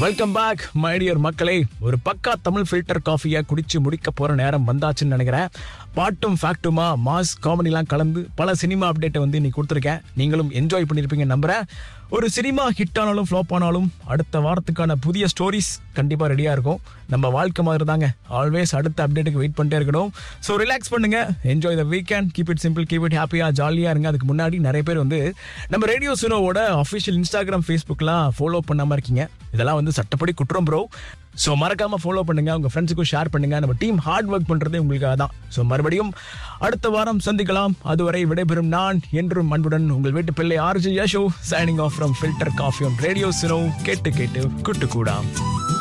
welcome back my dear மக்களே ஒரு பக்கா தமிழ் ஃபில்டர் காஃபியை குடிச்சு முடிக்க போற நேரம் வந்தாச்சுன்னு நினைக்கிறேன் பாட்டும் ஃபேக்ட்டுமா மாஸ் காமெடிலாம் கலந்து பல சினிமா அப்டேட்டை வந்து இன்னைக்கு கொடுத்துருக்கேன் நீங்களும் என்ஜாய் பண்ணியிருப்பீங்க நம்புறேன் ஒரு சினிமா ஹிட் ஆனாலும் ஃப்ளாப் ஆனாலும் அடுத்த வாரத்துக்கான புதிய ஸ்டோரிஸ் கண்டிப்பாக ரெடியாக இருக்கும் நம்ம வாழ்க்கை மாதிரி தாங்க ஆல்வேஸ் அடுத்த அப்டேட்டுக்கு வெயிட் பண்ணிட்டே இருக்கணும் ஸோ ரிலாக்ஸ் பண்ணுங்க enjoy the weekend keep it simple keep it ஹாப்பியாக ஜாலியாக இருங்க அதுக்கு முன்னாடி நிறைய பேர் வந்து நம்ம ரேடியோ சுனோவோட அஃபிஷியல் இன்ஸ்டாகிராம் ஃபேஸ்புக்லாம் ஃபாலோ பண்ணாமல் இருக்கீங்க இதெல்லாம் வந்து சட்டப்படி குற்றம் ப்ரோ ஸோ மறக்காம ஃபாலோ பண்ணுங்க உங்க ஃப்ரெண்ட்ஸுக்கும் ஷேர் பண்ணுங்க நம்ம டீம் ஹார்ட் ஒர்க் பண்றதே உங்களுக்காக தான் ஸோ மறுபடியும் அடுத்த வாரம் சந்திக்கலாம் அதுவரை விடைபெறும் நான் என்றும் அன்புடன் உங்கள் வீட்டு பிள்ளை RJ Yasho signing off from filter coffee on radio Suno கேட்டு கேட்டு குட்டு கூடாம்